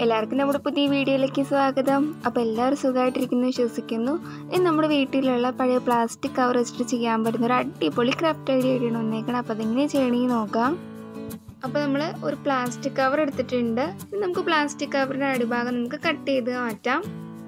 എല്ലാവർക്കും നമ്മുടെ പുതിയ വീഡിയോയിലേക്ക് സ്വാഗതം അപ്പോൾ എല്ലാവരും സുഖമായിട്ടിരിക്കുന്നു വിശ്വസിക്കുന്നു ഇന്ന് നമ്മുടെ വീട്ടിലുള്ള പഴയ പ്ലാസ്റ്റിക് കവർ വെച്ചിട്ട് ചെയ്യാൻ പറ്റുന്ന ഒരു അടിപൊളി ക്രാഫ്റ്റ് ഐഡിയ ആയിട്ടാണ് വന്നേക്കണം അപ്പോൾ അതെങ്ങനെ ചെയ്യണമെന്ന് നോക്കാം അപ്പോൾ നമ്മൾ ഒരു പ്ലാസ്റ്റിക് കവർ എടുത്തിട്ടുണ്ട് ഇനി നമുക്ക് പ്ലാസ്റ്റിക് കവറിൻ്റെ അടിഭാഗം നമുക്ക് കട്ട് ചെയ്ത് മാറ്റാം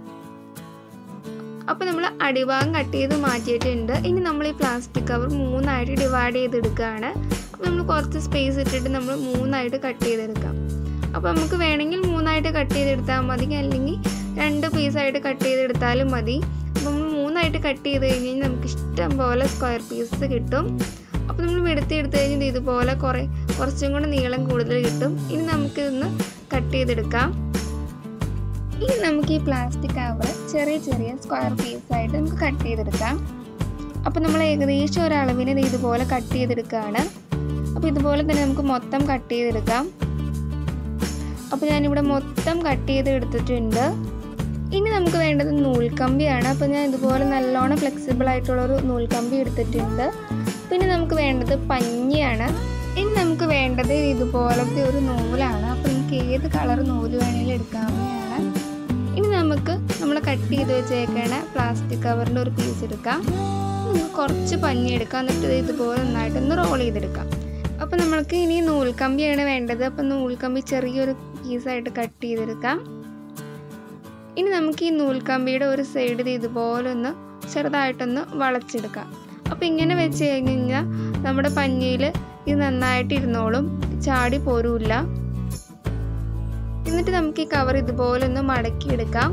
അപ്പോൾ നമ്മൾ അടിഭാഗം കട്ട് ചെയ്ത് മാറ്റിയിട്ടുണ്ട് ഇനി നമ്മൾ ഈ പ്ലാസ്റ്റിക് കവർ മൂന്നായിട്ട് ഡിവൈഡ് ചെയ്തെടുക്കുകയാണ് അപ്പോൾ നമ്മൾ കുറച്ച് സ്പേസ് ഇട്ടിട്ട് നമ്മൾ മൂന്നായിട്ട് കട്ട് ചെയ്തെടുക്കാം അപ്പോൾ നമുക്ക് വേണമെങ്കിൽ മൂന്നായിട്ട് കട്ട് ചെയ്തെടുത്താൽ മതി അല്ലെങ്കിൽ രണ്ട് പീസായിട്ട് കട്ട് ചെയ്തെടുത്താലും മതി അപ്പോൾ നമ്മൾ മൂന്നായിട്ട് കട്ട് ചെയ്ത് കഴിഞ്ഞ് കഴിഞ്ഞാൽ നമുക്ക് ഇഷ്ടം പോലെ സ്ക്വയർ പീസ് കിട്ടും അപ്പോൾ നമ്മൾ വെടുത്തി എടുത്തു കഴിഞ്ഞാൽ ഇതുപോലെ കുറേ കുറച്ചും കൂടെ നീളം കൂടുതൽ കിട്ടും ഇനി നമുക്കിതൊന്ന് കട്ട് ചെയ്തെടുക്കാം ഇനി നമുക്ക് ഈ പ്ലാസ്റ്റിക് കവർ ചെറിയ ചെറിയ സ്ക്വയർ പീസായിട്ട് നമുക്ക് കട്ട് ചെയ്തെടുക്കാം അപ്പോൾ നമ്മൾ ഏകദേശം ഒരളവിന് ഇത് ഇതുപോലെ കട്ട് ചെയ്തെടുക്കുകയാണ് അപ്പോൾ ഇതുപോലെ തന്നെ നമുക്ക് മൊത്തം കട്ട് ചെയ്തെടുക്കാം അപ്പോൾ ഞാനിവിടെ മൊത്തം കട്ട് ചെയ്ത് എടുത്തിട്ടുണ്ട് ഇനി നമുക്ക് വേണ്ടത് നൂൽക്കമ്പിയാണ് അപ്പോൾ ഞാൻ ഇതുപോലെ നല്ലോണം ഫ്ലെക്സിബിൾ ആയിട്ടുള്ളൊരു നൂൽക്കമ്പി എടുത്തിട്ടുണ്ട് പിന്നെ നമുക്ക് വേണ്ടത് പഞ്ഞിയാണ് ഇനി നമുക്ക് വേണ്ടത് ഇതുപോലത്തെ ഒരു നൂലാണ് അപ്പോൾ നിങ്ങൾക്ക് ഏത് കളർ നൂല് വേണമെങ്കിലും എടുക്കാവുന്നതാണ് ഇനി നമുക്ക് നമ്മൾ കട്ട് ചെയ്ത് വെച്ചേക്കണ പ്ലാസ്റ്റിക് കവറിൻ്റെ ഒരു പീസ് എടുക്കാം നമുക്ക് കുറച്ച് പഞ്ഞി എടുക്കാം എന്നിട്ട് ഇതുപോലെ നന്നായിട്ടൊന്ന് റോൾ ചെയ്തെടുക്കാം അപ്പോൾ നമ്മൾക്ക് ഇനി നൂൽക്കമ്പിയാണ് വേണ്ടത് അപ്പോൾ നൂൽക്കമ്പി ചെറിയൊരു പീസായിട്ട് കട്ട് ചെയ്തെടുക്കാം ഇനി നമുക്ക് ഈ നൂൽക്കമ്പിയുടെ ഒരു സൈഡ് ഇതുപോലെ ഒന്ന് ചെറുതായിട്ടൊന്ന് വളച്ചെടുക്കാം അപ്പോൾ ഇങ്ങനെ വെച്ച് കഴിഞ്ഞ് കഴിഞ്ഞാൽ നമ്മുടെ പഞ്ഞിയിൽ ഇത് നന്നായിട്ട് ഇരുന്നോളും ചാടി പോരൂല്ല എന്നിട്ട് നമുക്ക് ഈ കവർ ഇതുപോലെ ഒന്ന് മടക്കിയെടുക്കാം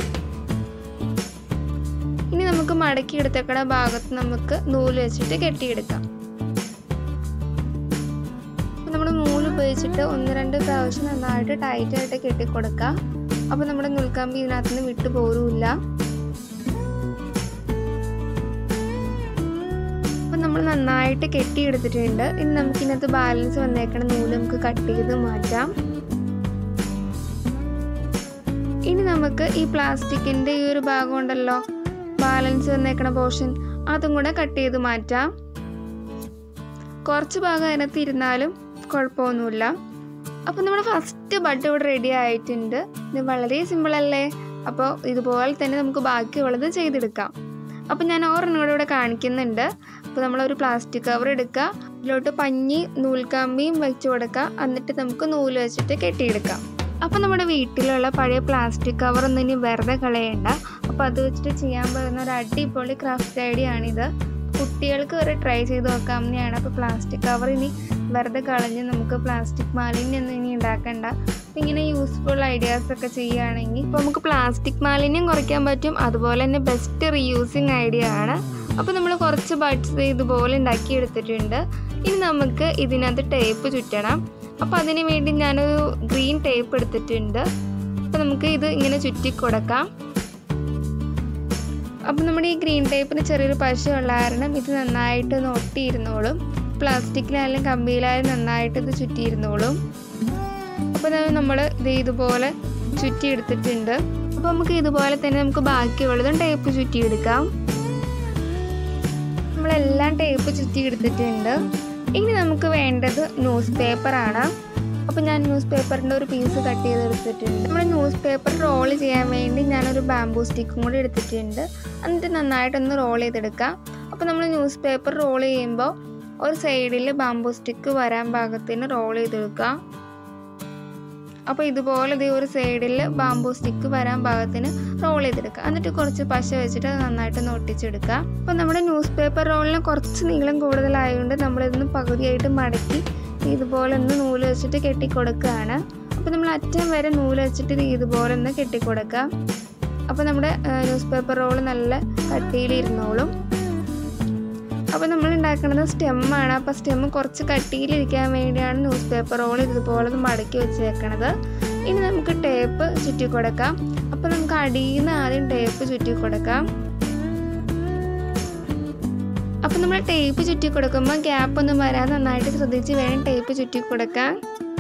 ഇനി നമുക്ക് മടക്കി എടുത്തേക്കണ ഭാഗത്ത് നമുക്ക് നൂല് വെച്ചിട്ട് കെട്ടിയെടുക്കാം നമ്മൾ നൂല് ഉപയോഗിച്ചിട്ട് ഒന്ന് രണ്ട് പ്രാവശ്യം നന്നായിട്ട് ടൈറ്റായിട്ട് കെട്ടിക്കൊടുക്കുക അപ്പോൾ നമ്മുടെ നൂൽക്കമ്പി ഇതിനകത്ത് നിന്ന് വിട്ടു പോരുമില്ല അപ്പം നമ്മൾ നന്നായിട്ട് കെട്ടിയെടുത്തിട്ടുണ്ട് ഇനി നമുക്ക് ഇതിനകത്ത് ബാലൻസ് വന്നേക്കണ നൂല് നമുക്ക് കട്ട് ചെയ്ത് മാറ്റാം ഇനി നമുക്ക് ഈ പ്ലാസ്റ്റിക്കിൻ്റെ ഈ ഒരു ഭാഗം ഉണ്ടല്ലോ ബാലൻസ് വന്നേക്കണ പോർഷൻ അതും കൂടെ കട്ട് ചെയ്ത് മാറ്റാം കുറച്ച് ഭാഗം അതിനകത്ത് ഇരുന്നാലും കുഴപ്പമൊന്നുമില്ല അപ്പോൾ നമ്മുടെ ഫസ്റ്റ് ബഡ് ഇവിടെ റെഡി ആയിട്ടുണ്ട് ഇത് വളരെ സിമ്പിൾ അല്ലേ അപ്പോൾ ഇതുപോലെ തന്നെ നമുക്ക് ബാക്കിയുള്ളത് ചെയ്തെടുക്കാം അപ്പോൾ ഞാൻ ഒരെണ്ണം കൂടെ ഇവിടെ കാണിക്കുന്നുണ്ട് അപ്പോൾ നമ്മളൊരു പ്ലാസ്റ്റിക് കവർ എടുക്കുക ഇതിലോട്ട് പഞ്ഞി നൂൽക്കമ്പിയും വെച്ച് കൊടുക്കുക എന്നിട്ട് നമുക്ക് നൂല് വെച്ചിട്ട് കെട്ടിയെടുക്കാം അപ്പോൾ നമ്മുടെ വീട്ടിലുള്ള പഴയ പ്ലാസ്റ്റിക് കവറൊന്നും ഇനി വെറുതെ കളയണ്ട അപ്പോൾ അത് വെച്ചിട്ട് ചെയ്യാൻ പറ്റുന്ന ഒരു അടിപൊളി ക്രാഫ്റ്റ് ഐഡിയ ആണിത് കുട്ടികൾക്ക് വരെ ട്രൈ ചെയ്ത് നോക്കാവുന്നതാണ് അപ്പോൾ പ്ലാസ്റ്റിക് കവർ ഇനി വെറുതെ കളഞ്ഞ് നമുക്ക് പ്ലാസ്റ്റിക് മാലിന്യം ഇനി ഉണ്ടാക്കണ്ട അപ്പം ഇങ്ങനെ യൂസ്ഫുൾ ഐഡിയാസ് ഒക്കെ ചെയ്യുകയാണെങ്കിൽ ഇപ്പോൾ നമുക്ക് പ്ലാസ്റ്റിക് മാലിന്യം കുറയ്ക്കാൻ പറ്റും അതുപോലെ തന്നെ ബെസ്റ്റ് റീയൂസിങ് ഐഡിയ ആണ് അപ്പോൾ നമ്മൾ കുറച്ച് ബഡ്സ് ഇതുപോലെ ഉണ്ടാക്കിയെടുത്തിട്ടുണ്ട് ഇനി നമുക്ക് ഇതിനകത്ത് ടേപ്പ് ചുറ്റണം അപ്പോൾ അതിന് വേണ്ടി ഞാനൊരു ഗ്രീൻ ടേപ്പ് എടുത്തിട്ടുണ്ട് അപ്പോൾ നമുക്ക് ഇത് ഇങ്ങനെ ചുറ്റി കൊടുക്കാം അപ്പം നമ്മുടെ ഈ ഗ്രീൻ ടേപ്പിന് ചെറിയൊരു പശ ഉള്ള കാരണം ഇത് നന്നായിട്ട് ഒന്ന് ഒട്ടിയിരുന്നോളും പ്ലാസ്റ്റിക്കിലായാലും കമ്പിയിലായാലും നന്നായിട്ട് ഇത് ചുറ്റിയിരുന്നോളും അപ്പോൾ നമ്മൾ ഇത് ഇതുപോലെ ചുറ്റി എടുത്തിട്ടുണ്ട് അപ്പോൾ നമുക്ക് ഇതുപോലെ തന്നെ നമുക്ക് ബാക്കിയുള്ളതും ടേപ്പ് ചുറ്റിയെടുക്കാം നമ്മളെല്ലാം ടേപ്പ് ചുറ്റി എടുത്തിട്ടുണ്ട് ഇനി നമുക്ക് വേണ്ടത് ന്യൂസ് പേപ്പറാണ് അപ്പോൾ ഞാൻ ന്യൂസ് പേപ്പറിൻ്റെ ഒരു പീസ് കട്ട് ചെയ്തെടുത്തിട്ടുണ്ട് നമ്മൾ ന്യൂസ് പേപ്പർ റോൾ ചെയ്യാൻ വേണ്ടി ഞാനൊരു ബാംബൂ സ്റ്റിക്കും കൂടി എടുത്തിട്ടുണ്ട് എന്നിട്ട് നന്നായിട്ടൊന്ന് റോൾ ചെയ്തെടുക്കാം അപ്പോൾ നമ്മൾ ന്യൂസ് പേപ്പർ റോൾ ചെയ്യുമ്പോൾ ഒരു സൈഡിൽ ബാംബൂ സ്റ്റിക്ക് വരാൻ പാകത്തിന് റോൾ ചെയ്തെടുക്കുക അപ്പോൾ ഇതുപോലെ ഇത് ഒരു സൈഡിൽ ബാംബൂ സ്റ്റിക്ക് വരാൻ പാകത്തിന് റോൾ ചെയ്തെടുക്കുക എന്നിട്ട് കുറച്ച് പശ വെച്ചിട്ട് അത് നന്നായിട്ടൊന്ന് ഒട്ടിച്ചെടുക്കുക അപ്പോൾ നമ്മുടെ ന്യൂസ് പേപ്പർ റോളിന് കുറച്ച് നീളം കൂടുതലായതുകൊണ്ട് നമ്മളിതൊന്ന് പകുതിയായിട്ട് മടക്കി ഇതുപോലെ ഒന്ന് നൂല് വെച്ചിട്ട് കെട്ടിക്കൊടുക്കുകയാണ് അപ്പോൾ നമ്മൾ അറ്റം വരെ നൂല് വെച്ചിട്ട് ഇത് ഇതുപോലെ ഒന്ന് കെട്ടിക്കൊടുക്കുക അപ്പോൾ നമ്മുടെ ന്യൂസ് പേപ്പർ റോൾ നല്ല കട്ടിയിലിരുന്നോളും അപ്പോൾ നമ്മൾ ഉണ്ടാക്കുന്നത് സ്റ്റെമ്മാണ് അപ്പോൾ സ്റ്റെമ്മ് കുറച്ച് കട്ടിയിലിരിക്കാൻ വേണ്ടിയാണ് ന്യൂസ് പേപ്പർ റോൾ ഇതുപോലെ മടക്കി വെച്ചേക്കണത് ഇനി നമുക്ക് ടേപ്പ് ചുറ്റി കൊടുക്കാം അപ്പോൾ നമുക്ക് അടിയിൽ നിന്ന് ആദ്യം ടേപ്പ് ചുറ്റി കൊടുക്കാം അപ്പോൾ നമ്മൾ ടേപ്പ് ചുറ്റി കൊടുക്കുമ്പോൾ ഗ്യാപ്പ് ഒന്നും വരാൻ നന്നായിട്ട് ശ്രദ്ധിച്ച് വേണം ടേപ്പ് ചുറ്റി കൊടുക്കാൻ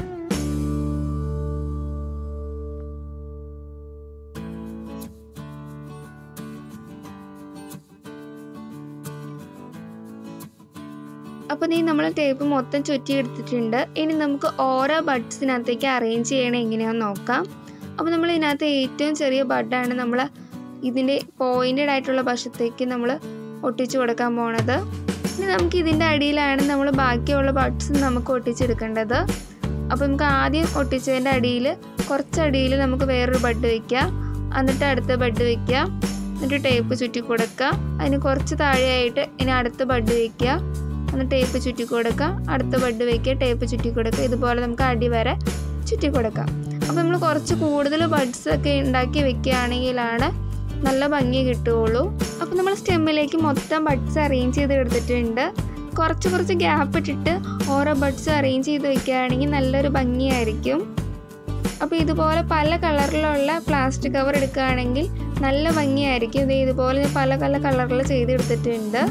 അപ്പോൾ നീ നമ്മൾ ടേപ്പ് മൊത്തം ചുറ്റി എടുത്തിട്ടുണ്ട് ഇനി നമുക്ക് ഓരോ ബഡ്സിനകത്തേക്ക് അറേഞ്ച് ചെയ്യണം എങ്ങനെയാണെന്ന് നോക്കാം അപ്പോൾ നമ്മൾ ഇതിനകത്ത് ഏറ്റവും ചെറിയ ബഡാണ് നമ്മൾ ഇതിൻ്റെ പോയിൻറ്റഡ് ആയിട്ടുള്ള വശത്തേക്ക് നമ്മൾ ഒട്ടിച്ചു കൊടുക്കാൻ പോണത് ഇനി നമുക്ക് ഇതിൻ്റെ അടിയിലാണ് നമ്മൾ ബാക്കിയുള്ള ബഡ്സ് നമുക്ക് ഒട്ടിച്ചെടുക്കേണ്ടത് അപ്പോൾ നമുക്ക് ആദ്യം ഒട്ടിച്ചതിൻ്റെ അടിയിൽ കുറച്ചടിയിൽ നമുക്ക് വേറൊരു ബഡ് വയ്ക്കാം എന്നിട്ട് അടുത്ത ബഡ് വയ്ക്കുക എന്നിട്ട് ടേപ്പ് ചുറ്റി കൊടുക്കുക അതിന് കുറച്ച് താഴെയായിട്ട് ഇനി അടുത്ത ബഡ് വയ്ക്കുക എന്നിട്ട് ടേപ്പ് ചുറ്റി കൊടുക്കുക അടുത്ത ബഡ് വയ്ക്കുക ടേപ്പ് ചുറ്റി കൊടുക്കുക ഇതുപോലെ നമുക്ക് അടി വരെ ചുറ്റി കൊടുക്കാം അപ്പോൾ നമ്മൾ കുറച്ച് കൂടുതൽ ബഡ്സ് ഒക്കെ ഉണ്ടാക്കി വെക്കുകയാണെങ്കിലാണ് നല്ല ഭംഗി കിട്ടുകയുള്ളൂ അപ്പോൾ നമ്മൾ സ്റ്റെമ്മിലേക്ക് മൊത്തം ബഡ്സ് അറേഞ്ച് ചെയ്ത് എടുത്തിട്ടുണ്ട് കുറച്ച് കുറച്ച് ഗ്യാപ്പ് ഇട്ടിട്ട് ഓരോ ബഡ്സ് അറേഞ്ച് ചെയ്ത് വെക്കുകയാണെങ്കിൽ നല്ലൊരു ഭംഗിയായിരിക്കും അപ്പോൾ ഇതുപോലെ പല കളറിലുള്ള പ്ലാസ്റ്റിക് കവർ എടുക്കുകയാണെങ്കിൽ നല്ല ഭംഗിയായിരിക്കും ഇത് ഇതുപോലെ പല പല കളറിൽ ചെയ്തെടുത്തിട്ടുണ്ട്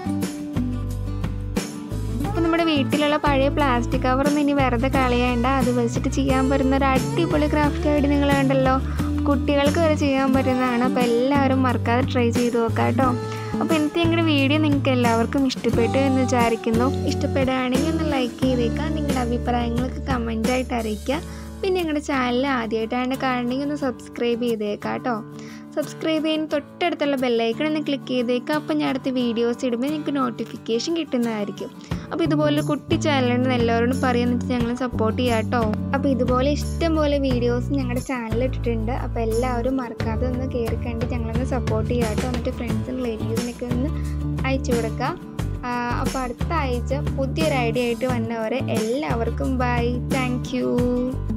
അപ്പോൾ നമ്മുടെ വീട്ടിലുള്ള പഴയ പ്ലാസ്റ്റിക് കവറൊന്നും ഇനി വെറുതെ കളയണ്ട അത് വെച്ചിട്ട് ചെയ്യാൻ പറ്റുന്ന ഒരു അടിപൊളി ക്രാഫ്റ്റ് ഐഡി നിങ്ങൾ കണ്ടല്ലോ കുട്ടികൾക്ക് വരെ ചെയ്യാൻ പറ്റുന്നതാണ് അപ്പോൾ എല്ലാവരും മറക്കാതെ ട്രൈ ചെയ്ത് നോക്കാം കേട്ടോ അപ്പോൾ ഇന്നത്തെ ഞങ്ങളുടെ വീഡിയോ നിങ്ങൾക്ക് എല്ലാവർക്കും ഇഷ്ടപ്പെട്ടു എന്ന് വിചാരിക്കുന്നു ഇഷ്ടപ്പെടുകയാണെങ്കിൽ ഒന്ന് ലൈക്ക് ചെയ്തേക്കാം നിങ്ങളുടെ അഭിപ്രായങ്ങളൊക്കെ കമൻറ്റായിട്ട് അറിയിക്കുക പിന്നെ ഞങ്ങളുടെ ചാനൽ ആദ്യമായിട്ടാണ് കാണണമെങ്കിൽ ഒന്ന് സബ്സ്ക്രൈബ് ചെയ്തേക്കാം കേട്ടോ സബ്സ്ക്രൈബ് ചെയ്യാൻ തൊട്ടടുത്തുള്ള ബെല്ലൈക്കൺ ഒന്ന് ക്ലിക്ക് ചെയ്തേക്കാം അപ്പോൾ ഞാൻ അടുത്ത വീഡിയോസ് ഇടുമ്പോൾ നിങ്ങൾക്ക് നോട്ടിഫിക്കേഷൻ കിട്ടുന്നതായിരിക്കും അപ്പോൾ ഇതുപോലെ കുട്ടി ചാനലുണ്ടെന്ന് എല്ലാവരോടും പറയാൻ വെച്ചാൽ ഞങ്ങൾ സപ്പോർട്ട് ചെയ്യാം കേട്ടോ അപ്പോൾ ഇതുപോലെ ഇഷ്ടംപോലെ വീഡിയോസ് ഞങ്ങളുടെ ചാനലിൽ ഇട്ടിട്ടുണ്ട് അപ്പോൾ എല്ലാവരും മറക്കാതെ ഒന്ന് കയറി കണ്ട് ഞങ്ങളൊന്ന് സപ്പോർട്ട് ചെയ്യാം കേട്ടോ എന്നിട്ട് ഫ്രണ്ട്സും റിലേറ്റീവ്സിനൊക്കെ ഒന്ന് അയച്ചു കൊടുക്കുക അപ്പോൾ അടുത്ത ആഴ്ച പുതിയൊരു ഐഡിയ ആയിട്ട് വന്നവരെ എല്ലാവർക്കും ബൈ താങ്ക്